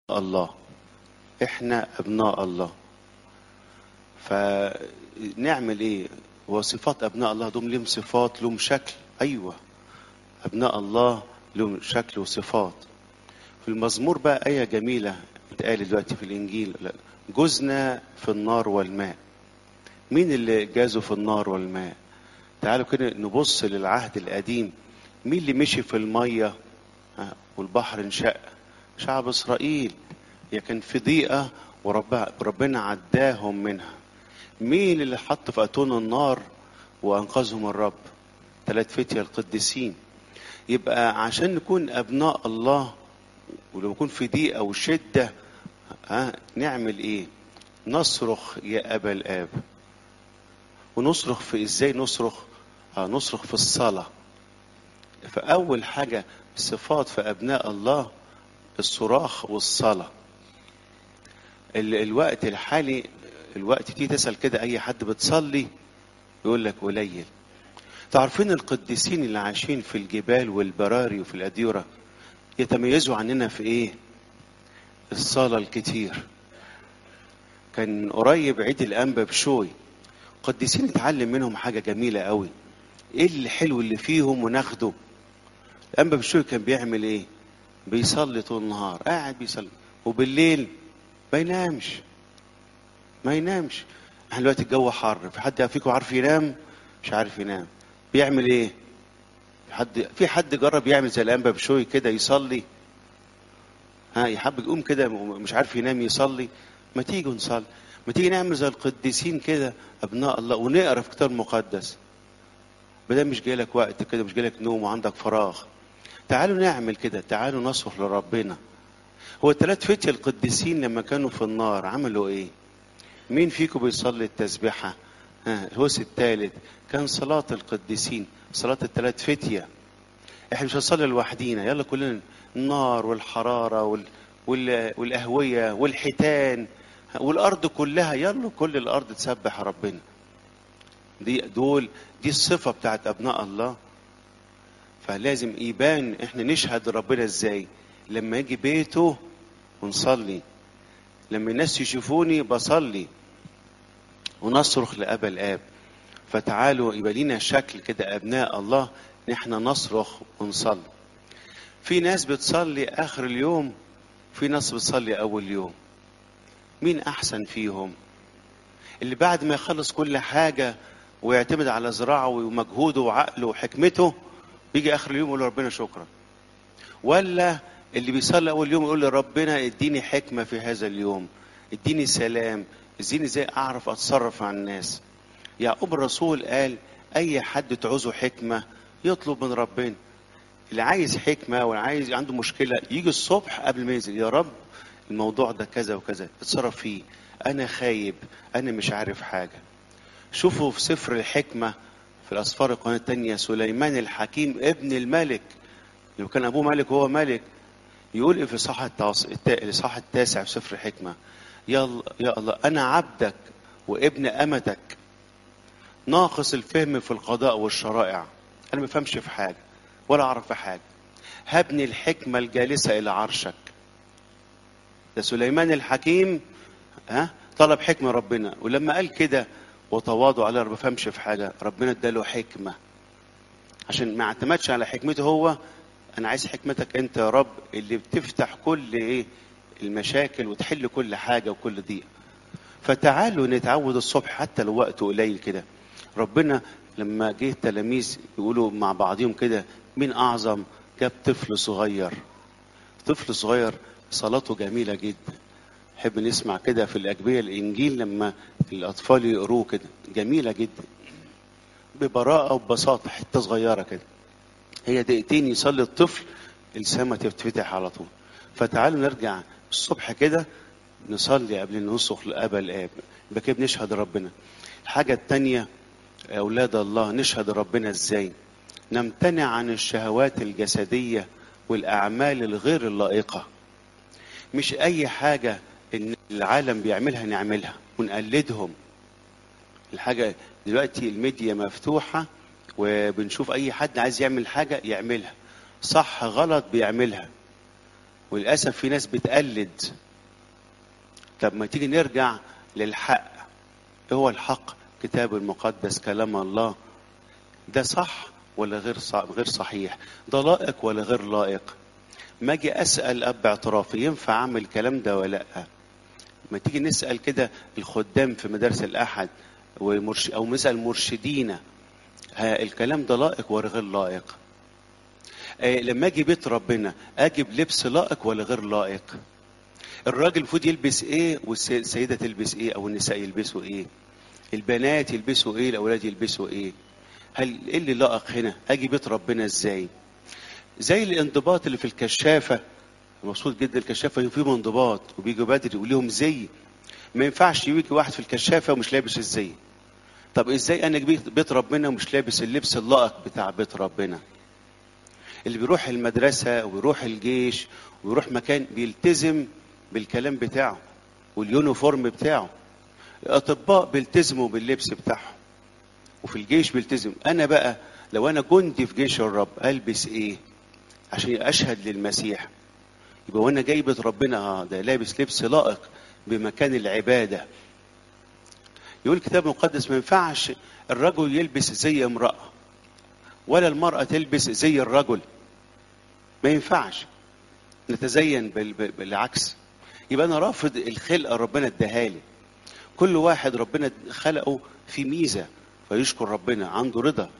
الله احنا ابناء الله فنعمل ايه وصفات ابناء الله دول لهم صفات لهم شكل ايوه ابناء الله لهم شكل وصفات في المزمور بقى ايه جميله اتقال دلوقتي في الانجيل لا، جزنا في النار والماء مين اللي جازوا في النار والماء تعالوا كده نبص للعهد القديم مين اللي مشي في الميه ها، والبحر انشق شعب اسرائيل هي كان في ضيقه وربنا عداهم منها مين اللي حط في اتون النار وانقذهم الرب ثلاث فتية القديسين يبقى عشان نكون ابناء الله ولو يكون في ضيقه وشده ها نعمل ايه نصرخ يا ابا الاب ونصرخ في ازاي نصرخ آه نصرخ في الصلاه فاول حاجه صفات في ابناء الله الصراخ والصلاه ال- الوقت الحالي الوقت تيجي تسال كده اي حد بتصلي يقول لك قليل تعرفين القديسين اللي عايشين في الجبال والبراري وفي الاديره يتميزوا عننا في ايه الصلاه الكتير كان من قريب عيد الانبا بشوي قديسين نتعلم منهم حاجه جميله قوي ايه الحلو اللي فيهم وناخده الانبا بشوي كان بيعمل ايه بيصلي طول النهار قاعد بيصلي وبالليل ما ينامش ما ينامش احنا دلوقتي الجو حر في حد فيكم عارف ينام مش عارف ينام بيعمل ايه في حد في حد جرب يعمل زي الانبا بشوي كده يصلي ها يحب يقوم كده مش عارف ينام يصلي ما تيجي نصلي ما تيجي نعمل زي القديسين كده ابناء الله ونقرا في الكتاب المقدس بدل مش جايلك وقت كده مش جايلك نوم وعندك فراغ تعالوا نعمل كده تعالوا نصرخ لربنا هو الثلاث فتية القديسين لما كانوا في النار عملوا ايه مين فيكم بيصلي التسبيحة ها الهوس الثالث كان صلاة القديسين صلاة الثلاث فتية احنا مش هنصلي لوحدينا يلا كلنا النار والحرارة وال... وال... والأهوية والحيتان والأرض كلها يلا كل الأرض تسبح ربنا دي دول دي الصفة بتاعت أبناء الله فلازم يبان احنا نشهد ربنا ازاي لما يجي بيته ونصلي لما الناس يشوفوني بصلي ونصرخ لأبا الآب فتعالوا يبقى لينا شكل كده أبناء الله نحن نصرخ ونصلي في ناس بتصلي آخر اليوم في ناس بتصلي أول يوم مين أحسن فيهم اللي بعد ما يخلص كل حاجة ويعتمد على زراعه ومجهوده وعقله وحكمته بيجي آخر اليوم يقول ربنا شكرا ولا اللي بيصلي أول يوم يقول لربنا اديني حكمة في هذا اليوم اديني سلام اديني ازاي أعرف أتصرف مع الناس يعقوب الرسول قال أي حد تعوزه حكمة يطلب من ربنا اللي عايز حكمة واللي عايز عنده مشكلة يجي الصبح قبل ما ينزل يا رب الموضوع ده كذا وكذا اتصرف فيه أنا خايب أنا مش عارف حاجة شوفوا في سفر الحكمة في الأسفار القرآن الثانية سليمان الحكيم ابن الملك لو كان أبوه ملك وهو ملك يقول إيه في صح الإصحاح التاسع في سفر الحكمة يا يا الله أنا عبدك وابن أمتك ناقص الفهم في القضاء والشرائع أنا ما بفهمش في حاجة ولا أعرف في حاجة هبني الحكمة الجالسة إلى عرشك ده سليمان الحكيم ها طلب حكمة ربنا ولما قال كده وتواضع على ما بفهمش في حاجة ربنا اداله حكمة عشان ما اعتمدش على حكمته هو انا عايز حكمتك انت يا رب اللي بتفتح كل ايه المشاكل وتحل كل حاجة وكل ضيق فتعالوا نتعود الصبح حتى لو وقته قليل كده ربنا لما جه التلاميذ يقولوا مع بعضهم كده مين اعظم جاب طفل صغير طفل صغير صلاته جميلة جدا نحب نسمع كده في الأجبية الإنجيل لما الأطفال يقروه كده جميلة جدا ببراءة وببساطة حتة صغيرة كده هي دقيقتين يصلي الطفل السما تفتح على طول فتعالوا نرجع الصبح كده نصلي قبل ما نصرخ لأبا الآب يبقى كده بنشهد ربنا الحاجة التانية أولاد الله نشهد ربنا إزاي نمتنع عن الشهوات الجسدية والأعمال الغير اللائقة مش أي حاجة إن العالم بيعملها نعملها ونقلدهم الحاجة دلوقتي الميديا مفتوحة وبنشوف أي حد عايز يعمل حاجة يعملها صح غلط بيعملها وللاسف في ناس بتقلد طب ما تيجي نرجع للحق إيه هو الحق كتاب المقدس كلام الله ده صح ولا غير صح غير صحيح ده لائق ولا غير لائق ما اجي اسال اب اعترافي ينفع اعمل الكلام ده ولا لا ما تيجي نسال كده الخدام في مدارس الاحد ومرش او نسال مرشدينا ها الكلام ده لائق ولا غير لائق آه لما اجي بيت ربنا اجيب لبس لائق ولا غير لائق الراجل المفروض يلبس ايه والسيده تلبس ايه او النساء يلبسوا ايه البنات يلبسوا ايه الاولاد يلبسوا ايه هل ايه اللي لائق هنا اجي بيت ربنا ازاي زي الانضباط اللي في الكشافه مبسوط جدا الكشافه فيهم انضباط وبيجوا بدري وليهم زي ما ينفعش يجي واحد في الكشافه ومش لابس الزي طب ازاي انا جبت بيت ربنا ومش لابس اللبس اللائق بتاع بيت ربنا اللي بيروح المدرسه ويروح الجيش ويروح مكان بيلتزم بالكلام بتاعه واليونيفورم بتاعه الاطباء بيلتزموا باللبس بتاعهم وفي الجيش بيلتزم انا بقى لو انا جندي في جيش الرب البس ايه عشان اشهد للمسيح يبقى وانا جاي بيت ربنا اه ده لابس لبس لائق بمكان العباده يقول الكتاب المقدس ما ينفعش الرجل يلبس زي امراه ولا المراه تلبس زي الرجل ما ينفعش نتزين بالعكس يبقى انا رافض الخلقه ربنا اداهالي كل واحد ربنا خلقه في ميزه فيشكر ربنا عنده رضا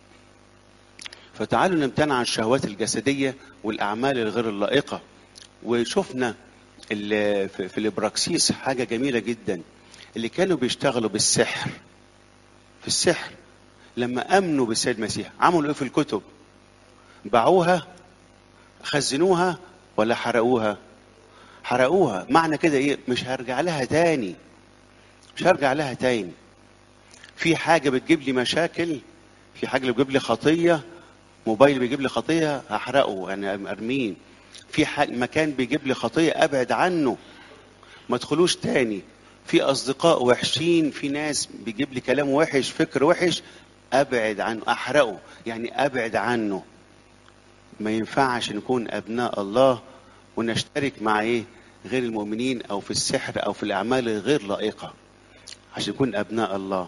فتعالوا نمتنع عن الشهوات الجسديه والاعمال الغير اللائقه وشفنا في الابراكسيس حاجه جميله جدا اللي كانوا بيشتغلوا بالسحر في السحر لما امنوا بالسيد المسيح عملوا ايه في الكتب باعوها خزنوها ولا حرقوها حرقوها معنى كده ايه مش هرجع لها تاني مش هرجع لها تاني في حاجه بتجيب لي مشاكل في حاجه بتجيب لي خطيه موبايل بيجيب لي خطيه هحرقه انا ارميه في مكان بيجيب لي خطيه ابعد عنه ما ادخلوش تاني في اصدقاء وحشين في ناس بيجيب لي كلام وحش فكر وحش ابعد عنه احرقه يعني ابعد عنه ما ينفعش نكون ابناء الله ونشترك مع ايه غير المؤمنين او في السحر او في الاعمال الغير لائقه عشان نكون ابناء الله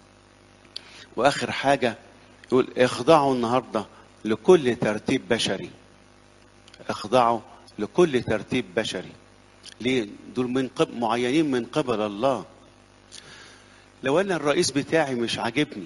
واخر حاجه يقول اخضعوا النهارده لكل ترتيب بشري اخضعوا لكل ترتيب بشري ليه دول من قبل معينين من قبل الله لو انا الرئيس بتاعي مش عاجبني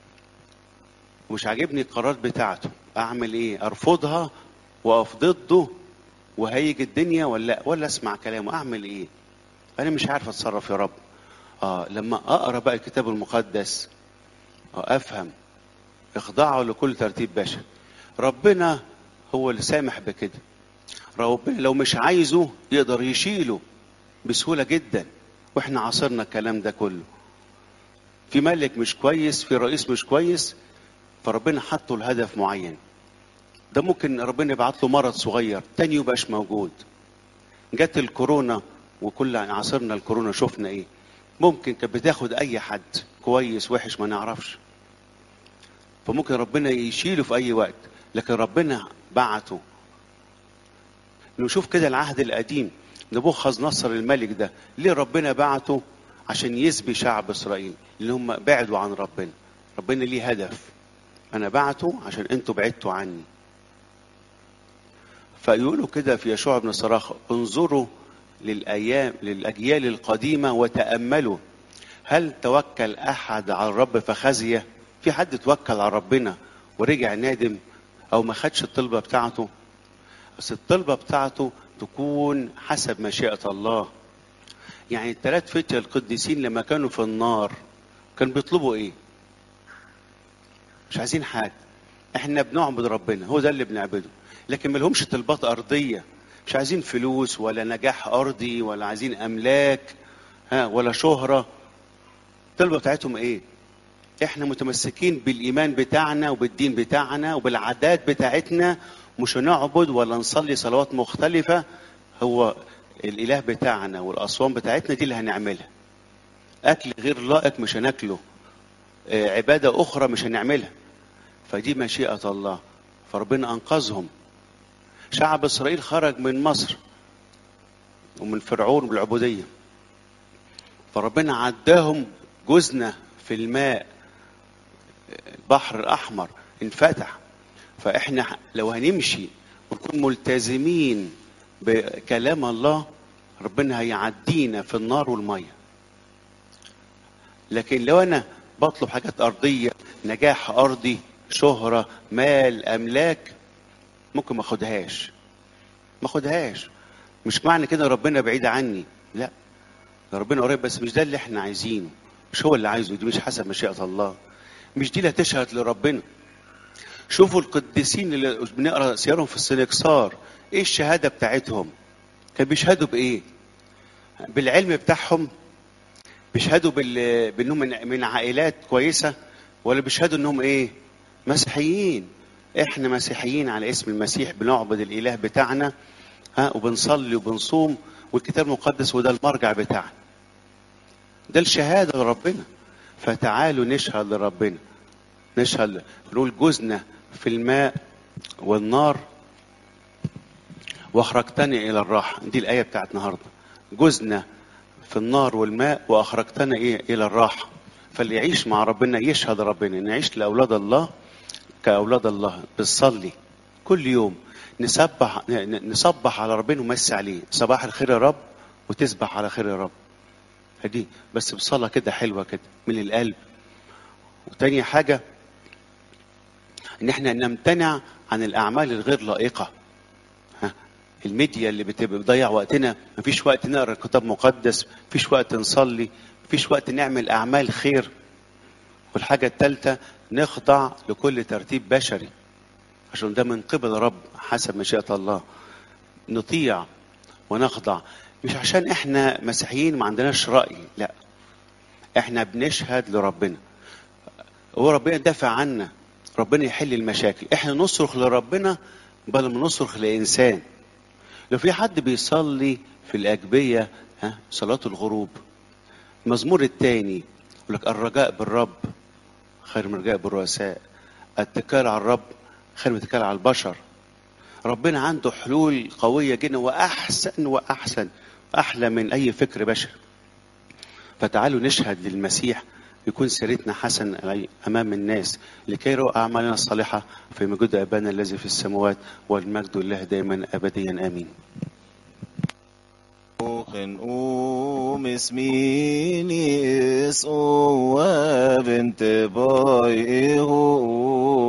ومش عاجبني القرارات بتاعته اعمل ايه ارفضها واقف ضده وهيج الدنيا ولا ولا اسمع كلامه اعمل ايه انا مش عارف اتصرف يا رب اه لما اقرا بقى الكتاب المقدس آه افهم اخضعوا لكل ترتيب بشري ربنا هو اللي سامح بكده ربنا لو مش عايزه يقدر يشيله بسهولة جدا واحنا عاصرنا الكلام ده كله في ملك مش كويس في رئيس مش كويس فربنا حطه الهدف معين ده ممكن ربنا يبعت له مرض صغير تاني يبقاش موجود جت الكورونا وكل عاصرنا الكورونا شفنا ايه ممكن كانت بتاخد اي حد كويس وحش ما نعرفش فممكن ربنا يشيله في اي وقت لكن ربنا بعته نشوف كده العهد القديم نبوخذ نصر الملك ده ليه ربنا بعته عشان يسبي شعب اسرائيل اللي هم بعدوا عن ربنا ربنا ليه هدف انا بعته عشان انتوا بعدتوا عني فيقولوا كده في يشوع بن صراخ انظروا للايام للاجيال القديمه وتاملوا هل توكل احد على الرب فخزيه في حد توكل على ربنا ورجع نادم او ما خدش الطلبه بتاعته بس الطلبه بتاعته تكون حسب مشيئه الله يعني الثلاث فتية القديسين لما كانوا في النار كانوا بيطلبوا ايه مش عايزين حاجه احنا بنعبد ربنا هو ده اللي بنعبده لكن ما لهمش طلبات ارضيه مش عايزين فلوس ولا نجاح ارضي ولا عايزين املاك ها ولا شهره الطلبه بتاعتهم ايه احنا متمسكين بالايمان بتاعنا وبالدين بتاعنا وبالعادات بتاعتنا مش هنعبد ولا نصلي صلوات مختلفه هو الاله بتاعنا والاصوام بتاعتنا دي اللي هنعملها اكل غير لائق مش هناكله عباده اخرى مش هنعملها فدي مشيئه الله فربنا انقذهم شعب اسرائيل خرج من مصر ومن فرعون بالعبودية فربنا عداهم جزنة في الماء البحر الأحمر انفتح فإحنا لو هنمشي ونكون ملتزمين بكلام الله ربنا هيعدينا في النار والمية لكن لو أنا بطلب حاجات أرضية نجاح أرضي شهرة مال أملاك ممكن ما أخدهاش ما أخدهاش مش معنى كده ربنا بعيد عني لا ده ربنا قريب بس مش ده اللي احنا عايزينه مش هو اللي عايزه دي مش حسب مشيئة الله مش دي اللي هتشهد لربنا شوفوا القديسين اللي بنقرا سيرهم في السنكسار ايه الشهاده بتاعتهم كانوا بيشهدوا بايه بالعلم بتاعهم بيشهدوا بال... بانهم من... من عائلات كويسه ولا بيشهدوا انهم ايه مسيحيين احنا مسيحيين على اسم المسيح بنعبد الاله بتاعنا ها وبنصلي وبنصوم والكتاب المقدس وده المرجع بتاعنا ده الشهاده لربنا فتعالوا نشهد لربنا نشهد نقول جزنا في الماء والنار واخرجتني الى الراحه دي الايه بتاعت النهارده جزنا في النار والماء واخرجتنا ايه الى الراحه فاللي يعيش مع ربنا يشهد ربنا نعيش لاولاد الله كاولاد الله بنصلي كل يوم نسبح نصبح على ربنا ونمسي عليه صباح الخير يا رب وتسبح على خير يا رب دي بس بصلاه كده حلوه كده من القلب وتاني حاجه ان احنا نمتنع عن الاعمال الغير لائقه ها الميديا اللي بتبقى بتضيع وقتنا مفيش وقت نقرا كتاب مقدس مفيش وقت نصلي مفيش وقت نعمل اعمال خير والحاجه الثالثه نخضع لكل ترتيب بشري عشان ده من قبل رب حسب مشيئه الله نطيع ونخضع مش عشان احنا مسيحيين ما عندناش راي لا احنا بنشهد لربنا هو ربنا دافع عنا ربنا يحل المشاكل احنا نصرخ لربنا بل ما نصرخ لانسان لو في حد بيصلي في الاجبيه ها صلاه الغروب المزمور الثاني يقول لك الرجاء بالرب خير من الرجاء بالرؤساء الاتكال على الرب خير من الاتكال على البشر ربنا عنده حلول قويه جدا واحسن واحسن احلى من اي فكر بشري فتعالوا نشهد للمسيح يكون سيرتنا حسن امام الناس لكي يروا اعمالنا الصالحه في مجد ابانا الذي في السماوات والمجد لله دائما ابديا امين اسميني اس او بنت باي